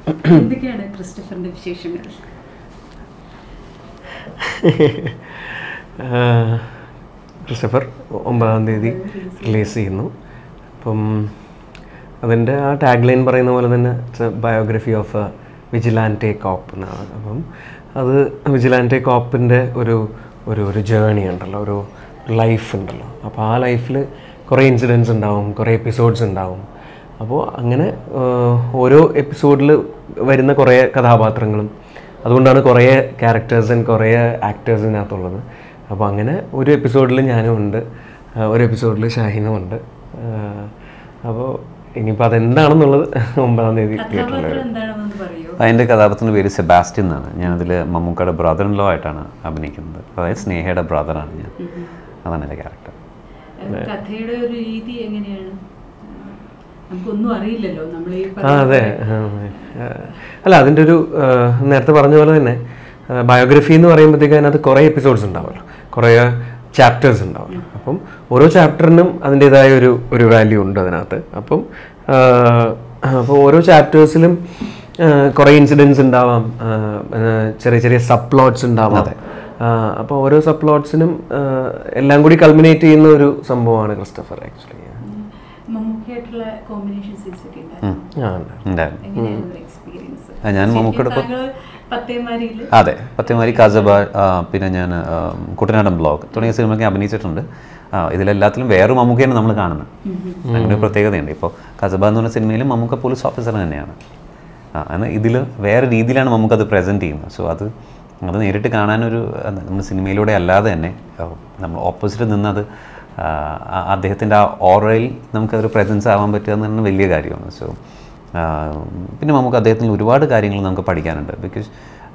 എന്തൊക്കെയാണ് ക്രിസ്റ്റഫറിന്റെ വിശേഷങ്ങൾ ആഹ് ക്രിസ്റ്റഫർ ഒമ്പതാം തീയതി റിലീസ് ചെയ്യുന്നു അപ്പം അതിൻ്റെ ആ ടാഗ് ലൈൻ പറയുന്ന പോലെ തന്നെ biography of a vigilante cop എന്നാണ് അപ്പം അത് വിജിലാൻറ്റെ കോപ്പിൻ്റെ ഒരു ഒരു ഒരു ജേണി ഉണ്ടല്ലോ ഒരു ലൈഫ് ഉണ്ടല്ലോ അപ്പോൾ ആ ലൈഫിൽ കുറേ ഇൻസിഡൻസ് ഉണ്ടാവും കുറേ എപ്പിസോഡ്സ് ഉണ്ടാവും അപ്പോൾ അങ്ങനെ ആഹ്, ഓരോ എപ്പിസോഡിൽ വരുന്ന കുറേ കഥാപാത്രങ്ങളും അതുകൊണ്ടാണ് കുറേ ക്യാരക്ടേഴ്സും കുറേ ആക്ടേഴ്സ് ഇതിനകത്തുള്ളത് അപ്പോൾ അങ്ങനെ ഒരു എപ്പിസോഡിൽ ഞാനും ഉണ്ട് ആഹ്, ഒരു എപ്പിസോഡിൽ ഷാഹിനും ഉണ്ട് അപ്പോൾ ഇനിയിപ്പോൾ അതെന്താണെന്നുള്ളത് ഒമ്പതാം തീയതി തിയേറ്ററിൽ കഥാപാത്രം എന്താണെന്ന് പറയൂ അതിൻ്റെ കഥാപാത്രത്തിൻ്റെ പേര് സെബാസ്റ്റ്യൻ എന്നാണ് ഞാനതിൽ മമ്മൂക്കയുടെ ബ്രദർ ഇൻ ലോ ആയിട്ടാണ് അഭിനയിക്കുന്നത് അതായത് സ്നേഹയുടെ ബ്രദറാണ് ഞാൻ അതാണ് എൻ്റെ ക്യാരക്ടർ ഏഹ് കഥയുടെ ഒരു രീതി എങ്ങനെയാണ് ഏഹ് നമുക്കൊന്നും അറിയില്ലല്ലോ നമ്മൾ ഈ ആ അതെ ആ, അല്ല അതിൻ്റെ ഒരു ആ, നേരത്തെ പറഞ്ഞ പോലെ തന്നെ ബയോഗ്രഫി എന്ന് പറയുമ്പോഴത്തേക്ക് അതിനകത്ത് കുറേ എപ്പിസോഡ്സ് ഉണ്ടാവുമല്ലോ കുറേ ചാപ്റ്റേഴ്സ് ഉണ്ടാവുമല്ലോ അപ്പം ഓരോ ചാപ്റ്ററിനും അതിൻ്റെതായ ഒരു ഒരു വാല്യൂ ഉണ്ട് അതിനകത്ത് അപ്പം ആ, അപ്പോൾ ഓരോ ചാപ്റ്റേഴ്സിലും കുറേ ഇൻസിഡൻസ് ഉണ്ടാവാം ആ, ആ, ചെറിയ ചെറിയ സബ് പ്ലോട്ട്സ് ഉണ്ടാവാം അപ്പോൾ ഓരോ സബ് പ്ലോട്ട്സിനും എല്ലാം കൂടി കൾമിനേറ്റ് ചെയ്യുന്ന ഒരു സംഭവമാണ് ക്രിസ്റ്റഫർ ആക്ച്വലി മമ്മൂക്കയായിട്ടുള്ള കോമ്പിനേഷൻ സീൻസ് ഒക്കെ ഉണ്ടായിരുന്നു ആ ഉണ്ട് ഉണ്ടായിരുന്നു എങ്ങനെയായിരുന്നു എക്സ്പീരിയൻസ് ആ, ഞാൻ മമ്മൂക്കയുടെ ഒപ്പം- പത്തേമാരിയിൽ അതെ പത്തേമാരി കാസബ ആ, പിന്നെ ഞാൻ ആ, കുട്ടനാടൻ ബ്ലോഗ് തുടങ്ങിയ സിനിമയൊക്കെ അഭിനയിച്ചിട്ടുണ്ട് ആ, ഇതിലെല്ലാത്തിലും വേറെ മമ്മൂക്കയാണ് നമ്മൾ കാണുന്നത് അങ്ങനെ ഒരു പ്രത്യേകതയുണ്ട് ഇപ്പോൾ കസബ എന്ന് പറഞ്ഞ സിനിമയിൽ മമ്മൂക്ക പോലീസ് ഓഫീസർ തന്നെയാണ് ആ എന്നാൽ ഇതിൽ വേറെ രീതിയിലാണ് മമ്മൂക്ക അത് പ്രസൻറ്റ് ചെയ്യുന്നത് സോ അത് അത് നേരിട്ട് കാണാനൊരു എന്താ, നമ്മൾ സിനിമയിലൂടെ അല്ലാതെ തന്നെ ആ, നമ്മൾ ഓപ്പോസിറ്റ് നിന്നത് അദ്ദേഹത്തിൻ്റെ ആ ഓറയിൽ നമുക്കൊരു പ്രസൻസ് ആവാൻ പറ്റുക എന്ന് പറഞ്ഞാൽ വലിയ കാര്യമാണ് സോ പിന്നെ നമുക്ക് അദ്ദേഹത്തിൽ ഒരുപാട് കാര്യങ്ങൾ നമുക്ക് പഠിക്കാനുണ്ട് ബിക്കോസ്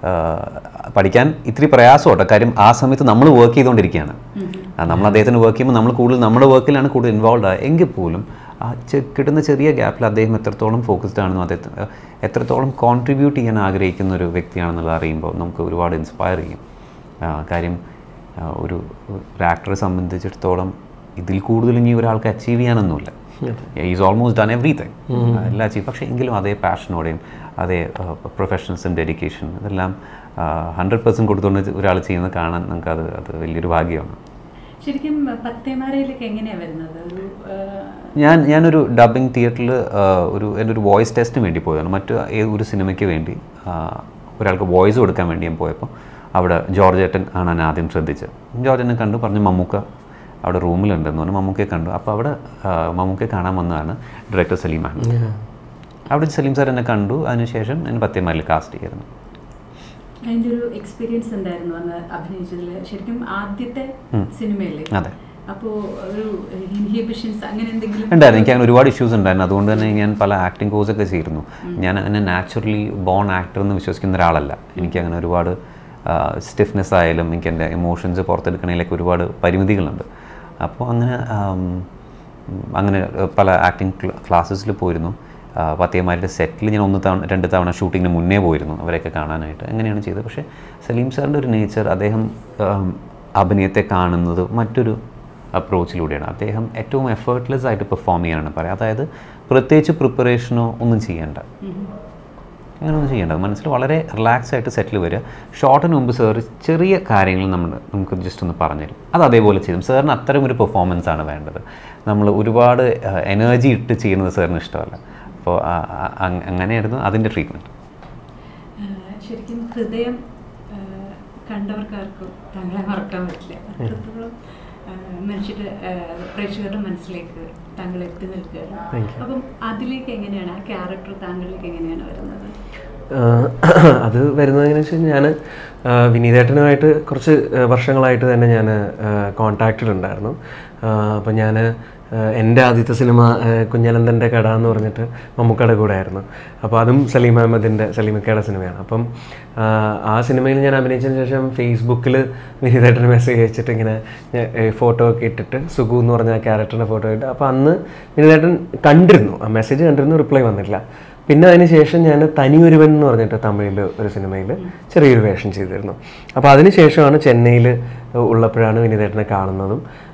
പഠിക്കാൻ ഇത്തിരി പ്രയാസമുണ്ട് കാര്യം ആ സമയത്ത് നമ്മൾ വർക്ക് ചെയ്തുകൊണ്ടിരിക്കുകയാണ് ആ, നമ്മൾ അദ്ദേഹത്തിന് വർക്ക് ചെയ്യുമ്പോൾ നമ്മൾ കൂടുതൽ നമ്മുടെ വർക്കിലാണ് കൂടുതൽ ഇൻവോൾവ് ആകുക എങ്കിൽ പോലും ആ ചെ- കിട്ടുന്ന ചെറിയ ഗ്യാപ്പിൽ അദ്ദേഹം എത്രത്തോളം ഫോക്കസ്ഡ് ആണെന്നും അദ്ദേഹത്തിന് എത്രത്തോളം കോൺട്രിബ്യൂട്ട് ചെയ്യാൻ ആഗ്രഹിക്കുന്ന ഒരു വ്യക്തിയാണെന്നുള്ളത് അറിയുമ്പോൾ നമുക്ക് ഒരുപാട് ഇൻസ്പയർ ചെയ്യും ആ, കാര്യം ആ, ഒരു ഒരു ആക്ടറെ സംബന്ധിച്ചിടത്തോളം ഇതിൽ കൂടുതൽ ഇനി ഒരാൾക്ക് അച്ചീവ് ചെയ്യാനൊന്നുമില്ല ഈസ് ഓൾമോസ്റ്റ് ഡൺ എവറിത്തിങ് എല്ലാം അച്ചീവ് പക്ഷേ എങ്കിലും അതേ പാഷനോടെയും അതേ പ്രൊഫഷണൽസും ഡെഡിക്കേഷൻ ഇതെല്ലാം ഹൺഡ്രഡ് പെർസെൻറ്റ് കൊടുത്തുകൊണ്ട് ഒരാൾ ചെയ്യുന്നത് കാണാൻ നമുക്ക് അത് അത് വലിയൊരു ഭാഗ്യമാണ് ശരിക്കും പത്തേമാരയിലേക്ക് എങ്ങനെയാ വരുന്നത് ഒരു ഏഹ്, ഞാൻ ഞാനൊരു ഡബിങ് തിയേറ്ററിൽ ഒരു എൻ്റെ ഒരു വോയിസ് ടെസ്റ്റിന് വേണ്ടി പോയതാണ് മറ്റു ഏ- ഒരു സിനിമയ്ക്ക് വേണ്ടി ആ, ഒരാൾക്ക് വോയിസ് കൊടുക്കാൻ വേണ്ടി ഞാൻ പോയപ്പോൾ അവിടെ ജോർജ് ഏട്ടൻ ആണ് ഞാൻ ആദ്യം ശ്രദ്ധിച്ചത് ജോർജ് എന്നെ കണ്ടു പറഞ്ഞു മമ്മൂക്ക അവിടെ റൂമിലുണ്ടെന്ന് പറഞ്ഞു മമ്മൂക്കയെ കണ്ടു അപ്പോൾ അവിടെ ആ, മമ്മൂക്കയെ കാണാൻ വന്നതാണ് ഡയറക്ടർ സലീം അഹമ്മദ് അവിടെ സലീം സാർ എന്നെ കണ്ടു അതിനുശേഷം എന്നെ പത്തേമാരിൽ കാസ്റ്റ് ചെയ്യായിരുന്നു അതിന്റെ ഒരു എക്സ്പീരിയൻസ് എന്തായിരുന്നു അന്ന് അഭിനയിച്ചതിൽ ശരിക്കും ആദ്യത്തെ സിനിമയല്ലേ അതെ അപ്പോ ഒരു ഇൻഹിബിഷൻസ് അങ്ങനെ എന്തെങ്കിലും ഉണ്ടായിരുന്നു എനിക്ക് അങ്ങനെ ഒരുപാട് ഇഷ്യൂസ് ഉണ്ടായിരുന്നു അതുകൊണ്ട് തന്നെ ഞാൻ പല ആക്ടിങ് കോഴ്സൊക്കെ ചെയ്തിരുന്നു ഞാൻ അങ്ങനെ നാച്ചുറലി ബോൺ ആക്ടർ എന്ന് വിശ്വസിക്കുന്ന ഒരാളല്ല എനിക്ക് അങ്ങനെ ഒരുപാട് സ്റ്റിഫ്നെസ് ആയാലും എനിക്ക് എൻ്റെ ഇമോഷൻസ് പുറത്തെടുക്കണതിലൊക്കെ ഒരുപാട് പരിമിതികളുണ്ട് അപ്പോൾ അങ്ങനെ ആം, അങ്ങനെ പല ആക്ടിങ് ക്ലാസ്സസിൽ പോയിരുന്നു ആ, പത്തേമാരുടെ സെറ്റിൽ ഞാൻ ഒന്ന് തവണ രണ്ട് തവണ ഷൂട്ടിങ്ങിന് മുന്നേ പോയിരുന്നു അവരെയൊക്കെ കാണാനായിട്ട് അങ്ങനെയാണ് ചെയ്തത് പക്ഷേ സലീം സാറിൻ്റെ ഒരു നേച്ചർ അദ്ദേഹം ആം, അഭിനയത്തെ കാണുന്നത് മറ്റൊരു അപ്രോച്ചിലൂടെയാണ് അദ്ദേഹം ഏറ്റവും എഫേർട്ട്ലെസ് ആയിട്ട് പെർഫോം ചെയ്യാനാണ് പറയുക അതായത് പ്രത്യേകിച്ച് പ്രിപ്പറേഷനോ ഒന്നും ചെയ്യേണ്ട അങ്ങനെയൊന്നും ചെയ്യേണ്ട മനസ്സിൽ വളരെ റിലാക്സ് ആയിട്ട് സെറ്റിൽ വരിക ഷോർട്ടിന് മുമ്പ് സാർ ചെറിയ കാര്യങ്ങൾ നമ്മൾ നമുക്ക് ജസ്റ്റ് ഒന്ന് പറഞ്ഞുതരും അത് അതേപോലെ ചെയ്യും സാറിന് അത്തരം ഒരു പെർഫോമൻസ് ആണ് വേണ്ടത് നമ്മൾ ഒരുപാട് എനർജി ഇട്ട് ചെയ്യുന്നത് സാറിന് ഇഷ്ടമല്ല അപ്പോൾ അങ്ങനെയായിരുന്നു അതിൻ്റെ ട്രീറ്റ്മെൻറ്റ് ഏഹ്, ശരിക്കും ഹൃദയം ഏഹ്, കണ്ടവർക്കാർക്കും താങ്കളെ മറക്കാൻ പറ്റില്ല അത്രത്തോളം ഏഹ്, മനുഷ്യരുടെ ഏഹ്, പ്രേക്ഷകരുടെ മനസ്സിലേക്ക് താങ്കൾ എത്തി നിൽക്കുകയാണ് അപ്പം അതിലേക്ക് എങ്ങനെയാണ് ആ ക്യാരക്ടർ താങ്കളിലേക്ക് എങ്ങനെയാണ് വരുന്നത് ആഹ് അത് വരുന്നതെന്ന് വെച്ചാൽ ഞാൻ വിനീതേട്ടനുമായിട്ട് കുറച്ച് ആഹ് വർഷങ്ങളായിട്ട് തന്നെ ഞാൻ കോണ്ടാക്റ്റിൽ ഉണ്ടായിരുന്നു അപ്പം ഞാൻ എൻ്റെ ആദ്യത്തെ സിനിമ ആഹ് കുഞ്ഞനന്തൻ്റെ കട എന്ന് പറഞ്ഞിട്ട് മമ്മൂക്കയുടെ കൂടെ ആയിരുന്നു അപ്പോൾ അതും സലീം അഹമ്മദിൻ്റെ സലീമക്കയുടെ സിനിമയാണ് അപ്പം ആഹ് ആ സിനിമയിൽ ഞാൻ അഭിനയിച്ചതിന് ശേഷം ഫേസ്ബുക്കിൽ വിനീതേട്ടന് മെസ്സേജ് അയച്ചിട്ട് ഇങ്ങനെ ഫോട്ടോ ഒക്കെ ഇട്ടിട്ട് സുഖു എന്ന് പറഞ്ഞ ക്യാരക്ടറിൻ്റെ ഫോട്ടോ ഇട്ട് അപ്പോൾ അന്ന് വിനീതേട്ടൻ കണ്ടിരുന്നു ആ മെസ്സേജ് കണ്ടിരുന്നു റിപ്ലൈ വന്നിട്ടില്ല പിന്നെ അതിന് ശേഷം ഞാൻ തനിയൊരുവൻ എന്ന് പറഞ്ഞിട്ട് തമിഴിൽ ഒരു സിനിമയിൽ ചെറിയൊരു വേഷം ചെയ്തിരുന്നു അപ്പോൾ അതിന് ശേഷമാണ് ചെന്നൈയിൽ ഉള്ളപ്പോഴാണ് വിനീതേട്ടനെ കാണുന്നതും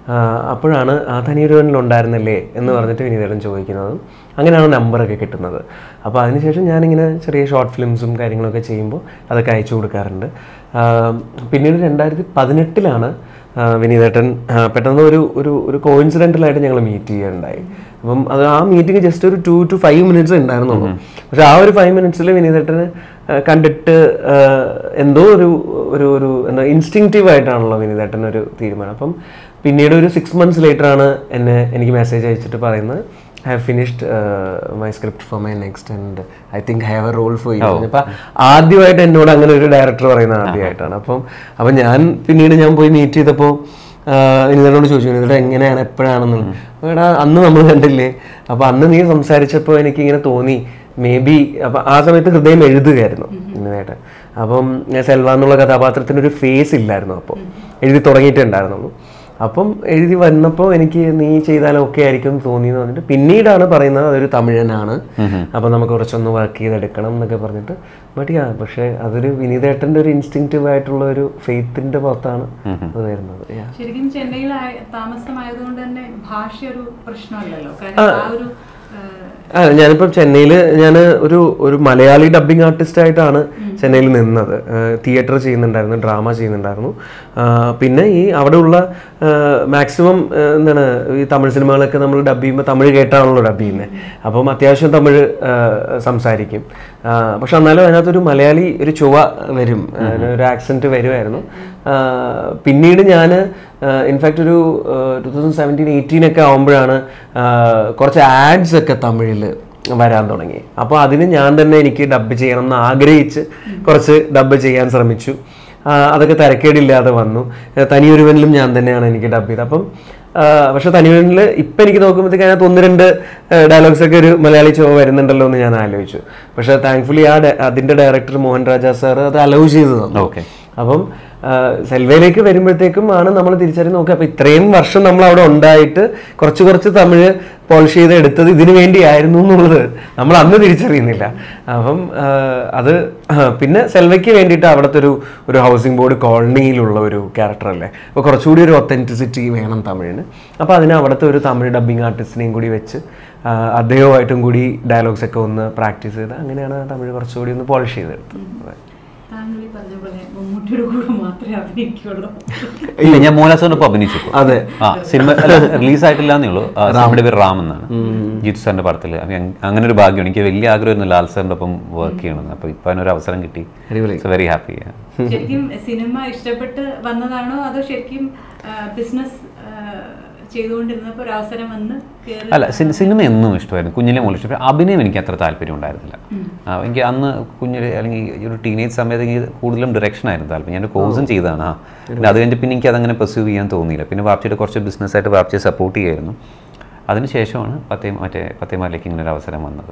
അപ്പോഴാണ് ആ തനിയൊരുവനിലുണ്ടായിരുന്നില്ലേ എന്ന് പറഞ്ഞിട്ട് വിനീതേട്ടൻ ചോദിക്കുന്നതും അങ്ങനെയാണ് നമ്പറൊക്കെ കിട്ടുന്നത് അപ്പോൾ അതിനുശേഷം ഞാനിങ്ങനെ ചെറിയ ഷോർട്ട് ഫിലിംസും കാര്യങ്ങളൊക്കെ ചെയ്യുമ്പോൾ അതൊക്കെ അയച്ചു കൊടുക്കാറുണ്ട് ആ, പിന്നീട് രണ്ടായിരത്തി പതിനെട്ടിലാണ് ആ, വിനീതേട്ടൻ ആ, പെട്ടെന്ന് ഒരു ഒരു ഒരു കോയിൻസിഡൻ്റലായിട്ട് ഞങ്ങൾ മീറ്റ് ചെയ്യുകയുണ്ടായി അപ്പം അത് ആ മീറ്റിംഗ് ജസ്റ്റ് ഒരു ടു ടു ഫൈവ് മിനിറ്റ്സ് ഉണ്ടായിരുന്നുള്ളൂ പക്ഷെ ആ ഒരു ഫൈവ് മിനിറ്റ്സിൽ വിനീതേട്ടന് ആ, കണ്ടിട്ട് ആ, എന്തോ ഒരു ഒരു ഒരു എന്താ ഇൻസ്റ്റിങ്റ്റീവ് ആയിട്ടാണല്ലോ വിനീതേട്ടൻ ഒരു തീരുമാനം അപ്പം പിന്നീട് ഒരു സിക്സ് മന്ത്സ് ലേറ്റർ ആണ് എന്നെ എനിക്ക് മെസ്സേജ് അയച്ചിട്ട് പറയുന്നത് I have finished my script for my next and I think have a role for you അപ്പം ആദ്യമായിട്ട് എന്നോട് അങ്ങനെ ഒരു ഡയറക്ടർ പറയുന്നത് ആദ്യമായിട്ടാണ് അപ്പം അപ്പം ഞാൻ പിന്നീട് ഞാൻ പോയി മീറ്റ് ചെയ്തപ്പോൾ വിനീതനോട് ചോദിച്ചു വിനീതയുടെ എങ്ങനെയാണ് എപ്പോഴാണെന്നുള്ളത് അപ്പോൾ എടാ അന്ന് നമ്മൾ കണ്ടില്ലേ അപ്പോൾ അന്ന് നീ സംസാരിച്ചപ്പോൾ എനിക്ക് ഇങ്ങനെ തോന്നി മേ ബി അപ്പം ആ സമയത്ത് ഹൃദയം എഴുതുകയായിരുന്നു വിനീതേട്ടൻ അപ്പം ഞാൻ സെൽവ എന്നുള്ള കഥാപാത്രത്തിന് ഒരു ഫേസ് ഇല്ലായിരുന്നു അപ്പോൾ എഴുതി തുടങ്ങിയിട്ടുണ്ടായിരുന്നുള്ളൂ അപ്പം എഴുതി വന്നപ്പോൾ എനിക്ക് നീ ചെയ്താലും ഒക്കെ ആയിരിക്കും എന്ന് തോന്നി എന്ന് പറഞ്ഞിട്ട് പിന്നീടാണ് പറയുന്നത് അതൊരു തമിഴനാണ് അപ്പം നമുക്ക് കുറച്ചൊന്ന് വർക്ക് ചെയ്തെടുക്കണം എന്നൊക്കെ പറഞ്ഞിട്ട് ബട്ട് യാ പക്ഷേ അതൊരു വിനീതേട്ടൻ്റെ ഒരു ഇൻസ്റ്റിങ്റ്റീവ് ആയിട്ടുള്ള ഒരു ഫെയ്ത്തിൻ്റെ പുറത്താണ് അത് വരുന്നത് Yeah. ശരിക്കും ചെന്നൈയിൽ ആയ- താമസമായതുകൊണ്ട് തന്നെ ഭാഷ ഒരു പ്രശ്നമല്ലല്ലോ കാരണം ആ ഒരു ആ, ആ ഞാനിപ്പം ചെന്നൈയിൽ ഞാൻ ഒരു ഒരു മലയാളി ഡബ്ബിംഗ് ആർട്ടിസ്റ്റ് ആയിട്ടാണ് ചെന്നൈയിൽ നിന്നത് തിയേറ്റർ ചെയ്യുന്നുണ്ടായിരുന്നു ഡ്രാമ ചെയ്യുന്നുണ്ടായിരുന്നു ആ, പിന്നെ ഈ അവിടെയുള്ള മാക്സിമം എന്താണ് ഈ തമിഴ് സിനിമകളൊക്കെ നമ്മൾ ഡബ് ചെയ്യുമ്പോൾ തമിഴ് കേട്ടാണല്ലോ ഡബ് ചെയ്യുന്നത് അപ്പം അത്യാവശ്യം തമിഴ് ആ, സംസാരിക്കും ആ, പക്ഷെ എന്നാലും അതിനകത്തൊരു മലയാളി ഒരു ചുവ വരും അതിന് ഒരു ആക്സെൻറ്റ് വരുമായിരുന്നു ആ, പിന്നീട് ഞാൻ ഇൻഫാക്റ്റ് ഒരു ടു തൗസൻഡ് സെവൻറ്റീൻ എയ്റ്റീൻ ഒക്കെ ആകുമ്പോഴാണ് ആ, കുറച്ച് ആഡ്സ് ഒക്കെ തമിഴിൽ വരാൻ തുടങ്ങി അപ്പോൾ അതിന് ഞാൻ തന്നെ എനിക്ക് ഡബ് ചെയ്യണം എന്ന് ആഗ്രഹിച്ച് കുറച്ച് ഡബ് ചെയ്യാൻ ശ്രമിച്ചു ആ, അതൊക്കെ തരക്കേടില്ലാതെ വന്നു ഏ, തനിയൊരുവനിലും ഞാൻ തന്നെയാണ് എനിക്ക് ഡബ് ചെയ്തത് അപ്പം ആ, പക്ഷെ തനിയൊരുവനിൽ ഇപ്പം എനിക്ക് നോക്കുമ്പോഴത്തേക്ക് അതിനകത്ത് ഒന്ന് രണ്ട് ഡയലോഗ്സ് ഒക്കെ ഒരു മലയാളി ചോ വരുന്നുണ്ടല്ലോ എന്ന് ഞാൻ ആലോചിച്ചു പക്ഷെ താങ്ക്ഫുള്ളി ആ ഡ- അതിൻ്റെ ഡയറക്ടർ മോഹൻ രാജ സാർ അത് അലൗ ചെയ്തു തന്നു ഓക്കെ അപ്പം ആ, സെൽവയിലേക്ക് വരുമ്പോഴത്തേക്കും ആണ് നമ്മൾ തിരിച്ചറിഞ്ഞ് നോക്കുക അപ്പം ഇത്രയും വർഷം നമ്മൾ അവിടെ ഉണ്ടായിട്ട് കുറച്ച് കുറച്ച് തമിഴ് പോളിഷ് ചെയ്ത് എടുത്തത് ഇതിനു വേണ്ടിയായിരുന്നു എന്നുള്ളത് നമ്മൾ അന്ന് തിരിച്ചറിയുന്നില്ല അപ്പം ആ, അത് ആ, പിന്നെ സെൽവയ്ക്ക് വേണ്ടിയിട്ട് അവിടുത്തെ ഒരു ഒരു ഹൗസിംഗ് ബോർഡ് കോളനിയിലുള്ള ഒരു ക്യാരക്ടർ അല്ലേ അപ്പോൾ കുറച്ചുകൂടി ഒരു ഒത്തൻറ്റിസിറ്റി വേണം തമിഴിന് അപ്പോൾ അതിന് അവിടുത്തെ ഒരു തമിഴ് ഡബ്ബിംഗ് ആർട്ടിസ്റ്റിനെയും കൂടി വെച്ച് ആ, അദ്ദേഹവുമായിട്ടും കൂടി ഡയലോഗ്സ് ഒക്കെ ഒന്ന് പ്രാക്ടീസ് ചെയ്ത് അങ്ങനെയാണ് തമിഴ് കുറച്ചുകൂടി ഒന്ന് പോളിഷ് ചെയ്തെടുത്തത് അതെ. താങ്കൾ ഈ പറഞ്ഞ പോലെ മമ്മൂട്ടിയുടെ കൂടെ മാത്രമേ അഭിനയിക്കുള്ളൂ ഇല്ല ഞാൻ മോഹൻലാൽ ഇപ്പോൾ അഭിനയിച്ചു അതെ ആ സിനിമ റിലീസ് ആയിട്ടില്ല എന്നേ ഉള്ളൂ ആ, സിനിമയുടെ പേര് റാം എന്നാണ് ജീത്തു സാറിന്റെ പടത്തിൽ അപ്പൊ ഞാൻ- അങ്ങനെ ഒരു ഭാഗ്യം എനിക്ക് വലിയ ആഗ്രഹമായിരുന്നു ലാൽ സാറിന്റെ ഒപ്പം വർക്ക് ചെയ്യണമെന്ന് അപ്പൊ ഇപ്പൊ അതിനൊരു അവസരം കിട്ടി അടിപൊളി. വെരി ഹാപ്പി ശരിക്കും സിനിമ ഇഷ്ടപ്പെട്ട് വന്നതാണോ അതോ ശരിക്കും ബിസിനസ് ചെയ്തുകൊണ്ടിരുന്നപ്പോൾ ഒരു അവസരം വന്ന് കേറി അല്ല സിനി- സിനിമ എന്നും ഇഷ്ടമായിരുന്നു കുഞ്ഞിലെ മുതൽ ഇഷ്ടം അഭിനയം എനിക്ക് അത്ര താല്പര്യം ഉണ്ടായിരുന്നില്ല ആ, എനിക്ക് അന്ന് കുഞ്ഞിലെ അല്ലെങ്കിൽ ഈ ഒരു ടീനേജ് സമയത്ത് എനിക്ക് കൂടുതലും ഡയറക്ഷൻ ആയിരുന്നു താല്പര്യം ഞാൻ കോഴ്സും ചെയ്തതാണ് ആ പിന്നെ അത് കഴിഞ്ഞ് പിന്നെ എനിക്ക് അതങ്ങനെ പെർസ്യൂ ചെയ്യാൻ തോന്നിയില്ല പിന്നെ വാപ്ചിയുടെ കുറച്ച് ബിസിനസ്സായിട്ട് വാപ്ചിയെ സപ്പോർട്ട് ചെയ്യായിരുന്നു അതിനുശേഷമാണ് പത്തേ മറ്റേ പത്തേമാലിലേക്ക് ഇങ്ങനെ ഒരു അവസരം വന്നത്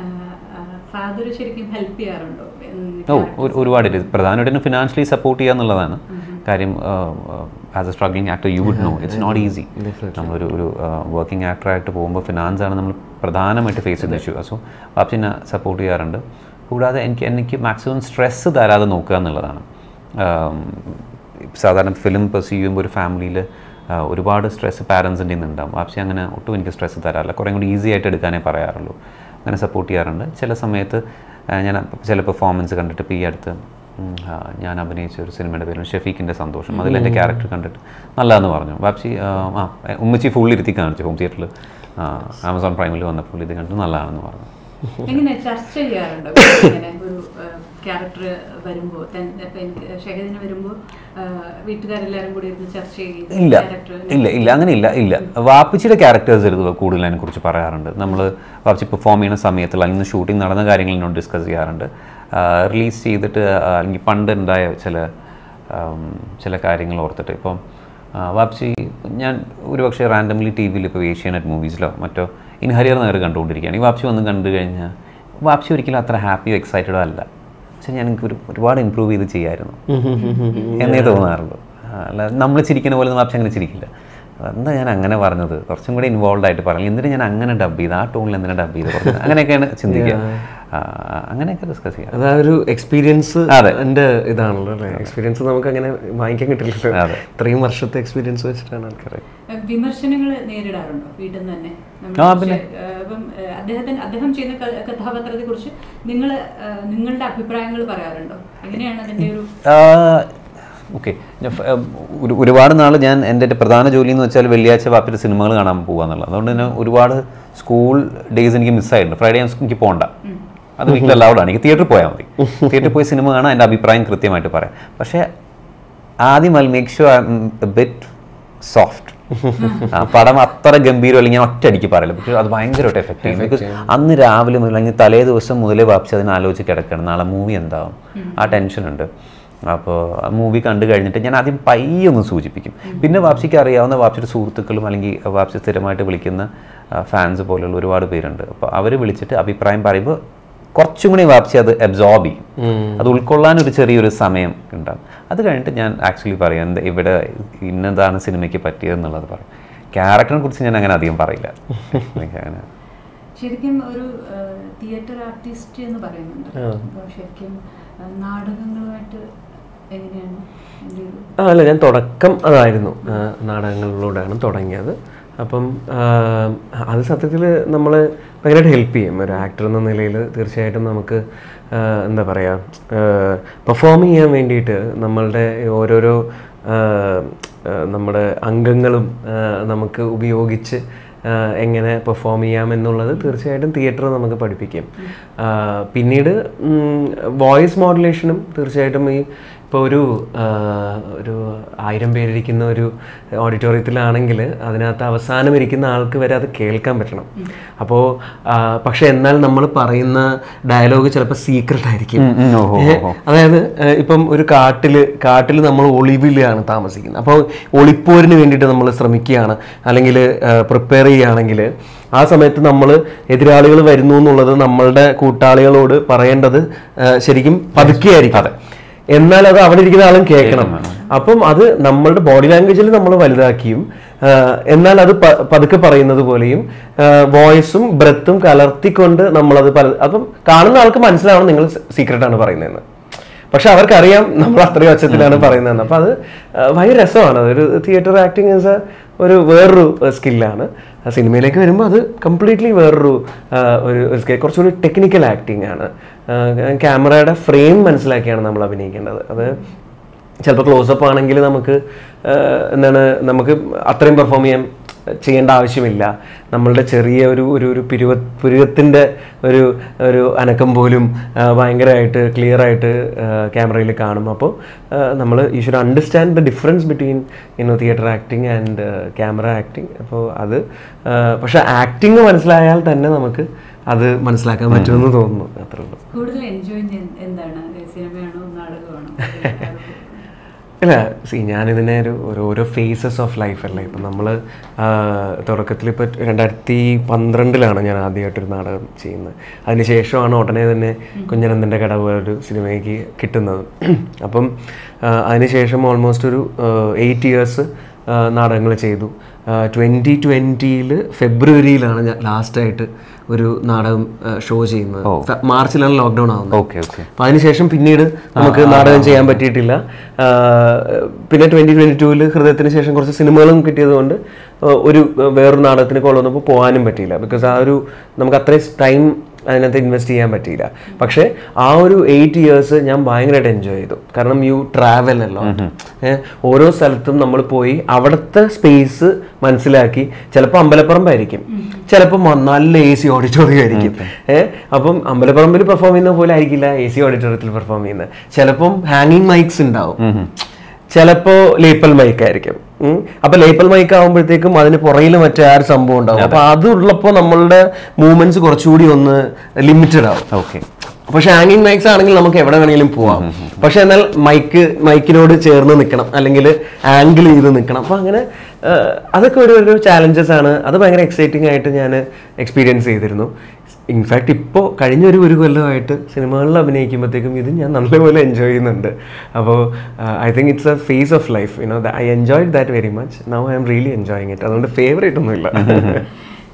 ഫാദർ ശരിക്കും ഹെൽപ്പ് ചെയ്യാറുണ്ടോ എന്ന് ഓ ഒരു- ഒരുപാട് ഇത് പ്രധാനമായിട്ടും ഫിനാൻഷ്യലി സപ്പോർട്ട് ചെയ്യുക എന്നുള്ളതാണ് കാര്യം as a struggling actor you would know it's not easy നമ്മളൊരു ഒരു വർക്കിംഗ് ആക്ടറായിട്ട് പോകുമ്പോൾ ഫിനാൻസ് ആണ് നമ്മൾ പ്രധാനമായിട്ട് ഫേസ് ചെയ്യുന്ന ഇഷ്യൂ സോ വാപ്സിനെ സപ്പോർട്ട് ചെയ്യാറുണ്ട് കൂടാതെ എനിക്ക് എനിക്ക് മാക്സിമം സ്ട്രെസ്സ് തരാതെ നോക്കുക എന്നുള്ളതാണ് ആം, സാധാരണ ഫിലിം പെർസീവ് ചെയ്യുമ്പോൾ ഒരു ഫാമിലിയിൽ ഒരുപാട് സ്ട്രെസ് പാരൻസിൻ്റെ നിന്ന് ഉണ്ടാവും വാപ്സി അങ്ങനെ ഒട്ടും എനിക്ക് സ്ട്രെസ് തരാറില്ല കുറേ കൂടി ഈസി ആയിട്ട് എടുക്കാനേ പറയാറുള്ളൂ അങ്ങനെ സപ്പോർട്ട് ചെയ്യാറുണ്ട് ചില സമയത്ത് ആ, ഞാൻ ചില പെർഫോമൻസ് കണ്ടിട്ട് ഇപ്പോൾ ഈ അടുത്ത് ഉം, ആ, ഞാൻ അഭിനയിച്ച ഒരു സിനിമയുടെ പേരും ഷെഫീഖിൻ്റെ സന്തോഷം അതിൽ എൻ്റെ ക്യാരക്ടർ കണ്ടിട്ട് നല്ലതെന്ന് പറഞ്ഞു വാപ്സി ആ ആ, ഉമ്മച്ചി ഫുൾ ഇരുത്തി കാണിച്ചു ഹോം തിയേറ്ററിൽ ആമസോൺ പ്രൈമിൽ വന്നപ്പോൾ ഇത് കണ്ടിട്ട് നല്ലതാണെന്ന് പറഞ്ഞു എങ്ങനെ ചർച്ച ചെയ്യാറുണ്ടോ ഇങ്ങനെ ഒരു ക്യാരക്ടർ വരുമ്പോൾ ഷഹദിന് വരുമ്പോൾ വീട്ടുകാരെല്ലാരും കൂടി ഇരുന്ന് ചർച്ച ചെയ്ത് ഇല്ല ക്യാരക്ടർ ഇല്ല ഇല്ല അങ്ങനെ ഇല്ല ഇല്ല വാപ്പിച്ചിയുടെ ക്യാരക്ടേഴ്സ് എടുത്ത് കൂടുതൽ അതിനെ കുറിച്ച് പറയാറുണ്ട് നമ്മൾ വാപ്പിച്ചി പെർഫോം ചെയ്യുന്ന സമയത്ത് അല്ലെങ്കിൽ ഷൂട്ടിംഗ് നടന്ന കാര്യങ്ങൾ എന്നോട് ഡിസ്കസ് ചെയ്യാറുണ്ട് റിലീസ് ചെയ്തിട്ട് ആ, അല്ലെങ്കിൽ പണ്ട് ഉണ്ടായ ചില ആം, ചില കാര്യങ്ങൾ ഓർത്തിട്ട് ഇപ്പം ആ, വാപ്സി ഞാൻ ഒരുപക്ഷെ റാൻഡംലി ടി വിയിൽ ഇപ്പോൾ ഏഷ്യാനെറ്റ് മൂവീസിലോ മറ്റോ ഇനി ഹരിയർ നഗർ കണ്ടുകൊണ്ടിരിക്കുകയാണ് ഈ വാപ്സി വന്ന് കണ്ടു കഴിഞ്ഞാൽ വാപ്സി ഒരിക്കലും അത്ര ഹാപ്പിയോ എക്സൈറ്റഡോ അല്ല പക്ഷെ ഞാൻ എനിക്ക് ഒരു ഒരുപാട് ഇമ്പ്രൂവ് ചെയ്ത് ചെയ്യായിരുന്നു എന്നേ തോന്നാറുള്ളൂ ആ, അല്ല നമ്മൾ ചിരിക്കുന്ന പോലെ വാപ്സി അങ്ങനെ ചിരിക്കില്ല എന്താ ഞാൻ അങ്ങനെ പറഞ്ഞത് കുറച്ചും കൂടി ഇൻവോൾവ് ആയിട്ട് പറഞ്ഞു എന്തിനാ ഞാൻ അങ്ങനെ ഡബ് ചെയ്ത് ആ ടോണിൽ എന്തിനാ ഡബ് ചെയ്ത് കുറച്ച് അങ്ങനെയൊക്കെയാണ് ചിന്തിക്കുക ആ, അങ്ങനെയൊക്കെ ഡിസ്കസ് ചെയ്യാം അതാ ഒരു എക്സ്പീരിയൻസ് അതെ. എൻ്റെ ഇതാണല്ലോ അല്ലേ എക്സ്പീരിയൻസ് നമുക്ക് അങ്ങനെ വാങ്ങിക്കാൻ കിട്ടില്ലല്ലോ അതെ. ഇത്രയും വർഷത്തെ എക്സ്പീരിയൻസ് വെച്ചിട്ടാണ് ആൾക്കാരെ വിമർശനങ്ങൾ നേരിടാറുണ്ടോ വീട്ടിൽ നിന്ന് തന്നെ നമ്മൾ ആ, പിന്നെ. പക്ഷേ, ഏഹ്, ഇപ്പം ഏഹ്, അദ്ദേഹത്തിന് അദ്ദേഹം ചെയ്യുന്ന ക- കഥാപാത്രത്തെ കുറിച്ച് നിങ്ങൾ നിങ്ങളുടെ അഭിപ്രായങ്ങൾ പറയാറുണ്ടോ എങ്ങനെയാണ് അതിന്റെ ഒരു ഓക്കെ ഒരു ഒരുപാട് നാൾ ഞാൻ എൻ്റെ ഒരു പ്രധാന ജോലി എന്ന് വെച്ചാൽ വെള്ളിയാഴ്ച വാപ്പിൻ്റെ സിനിമകൾ കാണാൻ പോകുക എന്നുള്ളത് അതുകൊണ്ട് തന്നെ ഒരുപാട് സ്കൂൾ ഡേയ്സ് എനിക്ക് മിസ്സായിട്ടുണ്ട് ഫ്രൈഡേ എനിക്ക് പോകണ്ട അത് വീട്ടിൽ അലൗഡാണ് എനിക്ക് തിയേറ്ററിൽ പോയാൽ മതി തിയേറ്ററിൽ പോയി സിനിമ കാണാൻ എൻ്റെ അഭിപ്രായം കൃത്യമായിട്ട് പറയാം പക്ഷേ ആദ്യം I make sure bit soft ആ പടം അത്ര ഗംഭീരം അല്ലെങ്കിൽ ഞാൻ ഒറ്റയടിക്ക് പറയില്ല പക്ഷേ അത് ഭയങ്കരമായിട്ട് എഫക്റ്റ് ചെയ്യും ബിക്കോസ് അന്ന് രാവിലെ മുതൽ അല്ലെങ്കിൽ തലേ ദിവസം മുതലേ വാപ്പിച്ച് അതിനെ ആലോചിച്ച് കിടക്കണം നാളെ മൂവി എന്താവും ആ ടെൻഷൻ ഉണ്ട് അപ്പോൾ ആ മൂവി കണ്ടു കഴിഞ്ഞിട്ട് ഞാൻ ആദ്യം പയ്യെ ഒന്ന് സൂചിപ്പിക്കും പിന്നെ വാപ്സിക്ക് അറിയാവുന്ന വാപ്സിയുടെ സുഹൃത്തുക്കളും അല്ലെങ്കിൽ വാപ്സി സ്ഥിരമായിട്ട് വിളിക്കുന്ന ഫാൻസ് പോലെയുള്ള ഒരുപാട് പേരുണ്ട് അപ്പോൾ അവർ വിളിച്ചിട്ട് അഭിപ്രായം പറയുമ്പോൾ കുറച്ചും കൂടി വാപ്സി അത് അബ്സോർബ് ചെയ്യും അത് ഉൾക്കൊള്ളാൻ ഒരു ചെറിയൊരു സമയം ഉണ്ടാകും അത് കഴിഞ്ഞിട്ട് ഞാൻ ആക്ച്വലി പറയും എന്ത് ഇവിടെ ഇന്നതാണ് സിനിമയ്ക്ക് പറ്റിയതെന്നുള്ളത് പറയും ക്യാരക്ടറിനെ കുറിച്ച് ഞാൻ അങ്ങനെ അധികം പറയില്ല എനിക്ക് അങ്ങനെ ശരിക്കും ഒരു തിയേറ്റർ ആർട്ടിസ്റ്റ് എന്ന് പറയുന്നുണ്ട് അപ്പോൾ ശരിക്കും ഏഹ്, നാടകങ്ങളുമായിട്ട് എങ്ങനെയാണ് അതിന്റെ ഒരു ആ അല്ല ഞാൻ തുടക്കം അതായിരുന്നു ആ, നാടകങ്ങളിലൂടെയാണ് തുടങ്ങിയത് അപ്പം ആ, അത് സത്യത്തിൽ നമ്മൾ ഭയങ്കരമായിട്ട് ഹെൽപ്പ് ചെയ്യും ഒരു ആക്ടർ എന്ന നിലയിൽ തീർച്ചയായിട്ടും നമുക്ക് ആ, എന്താ പറയുക പെർഫോം ചെയ്യാൻ വേണ്ടിയിട്ട് നമ്മളുടെ ഓരോരോ ആ, ആ, നമ്മുടെ അംഗങ്ങളും ആ, നമുക്ക് ഉപയോഗിച്ച് ആ, എങ്ങനെ പെർഫോം ചെയ്യാം എന്നുള്ളത് തീർച്ചയായിട്ടും തിയേറ്റർ നമുക്ക് പഠിപ്പിക്കും ആ, പിന്നീട് വോയിസ് മോഡുലേഷനും തീർച്ചയായിട്ടും ഈ ഇപ്പോൾ ഒരു ആ, ഒരു ആയിരം പേരിരിക്കുന്ന ഒരു ഓഡിറ്റോറിയത്തിലാണെങ്കിൽ അതിനകത്ത് അവസാനം ഇരിക്കുന്ന ആൾക്ക് വരെ അത് കേൾക്കാൻ പറ്റണം അപ്പോൾ പക്ഷെ എന്നാൽ നമ്മൾ പറയുന്ന ഡയലോഗ് ചിലപ്പോൾ സീക്രട്ട് ആയിരിക്കും ഉം, ഉം, ഓഹോ, ഏ, അതായത് ഏ, ഇപ്പം ഒരു കാട്ടിൽ കാട്ടിൽ നമ്മൾ ഒളിവിലാണ് താമസിക്കുന്നത് അപ്പോൾ ഒളിപ്പോരിന് വേണ്ടിയിട്ട് നമ്മൾ ശ്രമിക്കുകയാണ് അല്ലെങ്കിൽ പ്രിപ്പയർ ചെയ്യുകയാണെങ്കിൽ ആ സമയത്ത് നമ്മൾ എതിരാളികൾ വരുന്നു എന്നുള്ളത് നമ്മളുടെ കൂട്ടാളികളോട് പറയേണ്ടത് ഏ, ശരിക്കും പതുക്കെയായിരിക്കും എന്നാൽ അത് അവിടെ ഇരിക്കുന്ന ആളും കേൾക്കണം അപ്പം അത് നമ്മളുടെ ബോഡി ലാംഗ്വേജിൽ നമ്മൾ വലുതാക്കിയും ആ, എന്നാൽ അത് പ- പതുക്കെ പറയുന്നത് പോലെയും വോയിസും ബ്രത്തും കലർത്തിക്കൊണ്ട് നമ്മളത് പല അപ്പം കാണുന്ന ആൾക്ക് മനസ്സിലാവണം നിങ്ങൾ സീക്രട്ട് ആണ് പറയുന്നതെന്ന് പക്ഷെ അവർക്കറിയാം നമ്മൾ അത്രയും ഒച്ചത്തിലാണ് പറയുന്നതെന്ന് അപ്പം അത് ആ, ഭയങ്കര രസമാണ് ഒരു തിയേറ്റർ ആക്ടിങ് ഈസ് എ ഒരു വേറൊരു സ്കില്ലാണ് സിനിമയിലേക്ക് വരുമ്പോൾ അത് കംപ്ലീറ്റ്ലി വേറൊരു ആ, ഒരു ഒരു സ്കിൽ കുറച്ചുകൂടി ടെക്നിക്കൽ ആക്ടിങ് ആണ് ക്യാമറയുടെ ഫ്രെയിം മനസ്സിലാക്കിയാണ് നമ്മൾ അഭിനയിക്കേണ്ടത് അത് ചിലപ്പോൾ ക്ലോസപ്പ് ആണെങ്കിൽ നമുക്ക് ആ, എന്താണ് നമുക്ക് അത്രയും പെർഫോം ചെയ്യാൻ ചെയ്യേണ്ട ആവശ്യമില്ല നമ്മളുടെ ചെറിയ ഒരു ഒരു ഒരു പിരുവ പുരുവത്തിൻ്റെ ഒരു ഒരു അനക്കം പോലും ആ, ഭയങ്കരമായിട്ട് ക്ലിയർ ആയിട്ട് ക്യാമറയിൽ കാണും അപ്പോൾ നമ്മൾ you should understand the difference between you know theatre acting and camera acting അപ്പോൾ അത് ആ, പക്ഷെ ആക്ടിങ് മനസ്സിലായാൽ തന്നെ നമുക്ക് അത് മനസ്സിലാക്കാൻ പറ്റുമെന്ന് തോന്നുന്നു അത്രേ ഉള്ളൂ കൂടുതൽ എൻജോയ് ചെയ്യുന്ന എന്താണ് സിനിമയാണോ നാടകമാണോ ഇല്ല സി ഞാനിതിനെ ഒരു ഒരു ഓരോ ഫേസസ് ഓഫ് ലൈഫ് അല്ലേ ഇപ്പം നമ്മൾ തുടക്കത്തിൽ ഇപ്പോൾ രണ്ടായിരത്തി പന്ത്രണ്ടിലാണ് ഞാൻ ആദ്യമായിട്ടൊരു നാടകം ചെയ്യുന്നത് അതിനുശേഷമാണ് ഉടനെ തന്നെ കുഞ്ഞനന്ദൻ്റെ കടവ് ഒരു സിനിമയ്ക്ക് കിട്ടുന്നത് അപ്പം ആ, അതിനുശേഷം ഓൾമോസ്റ്റ് ഒരു എയ്റ്റ് ഇയേഴ്സ് നാടകങ്ങൾ ചെയ്തു ട്വൻറ്റി ട്വൻറ്റിയിൽ ഫെബ്രുവരിയിലാണ് ഞാൻ ലാസ്റ്റായിട്ട് ഒരു നാടകം ഷോ ചെയ്യുന്നത് ഫെ- മാർച്ചിലാണ് ലോക്ക്ഡൗൺ ആവുന്നത് ഓക്കെ ഓക്കെ അപ്പൊ അതിനുശേഷം പിന്നീട് നമുക്ക് നാടകം ചെയ്യാൻ പറ്റിയിട്ടില്ല ആ, പിന്നെ ട്വന്റി ട്വന്റി ടൂവിൽ ഹൃദയത്തിന് ശേഷം കുറച്ച് സിനിമകളും കിട്ടിയത് കൊണ്ട് ആ, ഒരു ആ, വേറൊരു നാടകത്തിന് കോൾ വന്നപ്പോൾ പോകാനും പറ്റിയില്ല ബിക്കോസ് ആ ഒരു നമുക്ക് അത്രയും ടൈം അതിനകത്ത് ഇൻവെസ്റ്റ് ചെയ്യാൻ പറ്റിയില്ല പക്ഷേ ആ ഒരു എയ്റ്റ് ഇയേഴ്സ് ഞാൻ ഭയങ്കരമായിട്ട് എൻജോയ് ചെയ്തു കാരണം യു ട്രാവൽ അല്ലോ ഏഹ് ഓരോ സ്ഥലത്തും നമ്മൾ പോയി അവിടുത്തെ സ്പേസ് മനസ്സിലാക്കി ചിലപ്പോൾ അമ്പലപ്പറമ്പായിരിക്കും ചിലപ്പോൾ നല്ല എ സി ഓഡിറ്റോറിയം ആയിരിക്കും ഏഹ് അപ്പം അമ്പലപ്പറമ്പിൽ പെർഫോം ചെയ്യുന്ന പോലെ ആയിരിക്കില്ല എ സി ഓഡിറ്റോറിയത്തിൽ പെർഫോം ചെയ്യുന്നത് ചിലപ്പം ഹാങ്ങിങ് മൈക്സ് ഉണ്ടാവും ചിലപ്പോ ലേപ്പൽ മൈക്ക് ആയിരിക്കും ഉം. അപ്പൊ ലേപ്പൽ മൈക്ക് ആകുമ്പോഴത്തേക്കും അതിന് പുറകിൽ മറ്റേ ആ ഒരു സംഭവം ഉണ്ടാവും അപ്പൊ അത് ഉള്ളപ്പോ നമ്മളുടെ മൂവ്മെന്റ്സ് കുറച്ചുകൂടി ഒന്ന് ലിമിറ്റഡ് ആവും ഓക്കെ പക്ഷെ ഹാങ്ങിങ് മൈക്സ് ആണെങ്കിൽ നമുക്ക് എവിടെ വേണമെങ്കിലും പോവാം പക്ഷെ എന്നാൽ മൈക്ക് മൈക്കിനോട് ചേർന്ന് നിൽക്കണം അല്ലെങ്കിൽ ആംഗിൾ ചെയ്ത് നിൽക്കണം അപ്പൊ അങ്ങനെ ആ, അതൊക്കെ ഒരു ഒരു ചാലഞ്ചസ് ആണ് അത് ഭയങ്കര എക്സൈറ്റിംഗ് ആയിട്ട് ഞാൻ എക്സ്പീരിയൻസ് ചെയ്തിരുന്നു ഇൻഫാക്ട് ഇപ്പോൾ കഴിഞ്ഞ ഒരു ഒരു കൊല്ലമായിട്ട് സിനിമകളിൽ അഭിനയിക്കുമ്പോഴത്തേക്കും ഇത് ഞാൻ നല്ലപോലെ എൻജോയ് ചെയ്യുന്നുണ്ട് അപ്പോൾ I think it's a phase of life you know I enjoyed that very much now I am really enjoying it അതുകൊണ്ട് ഫേവറേറ്റ് ഒന്നുമില്ല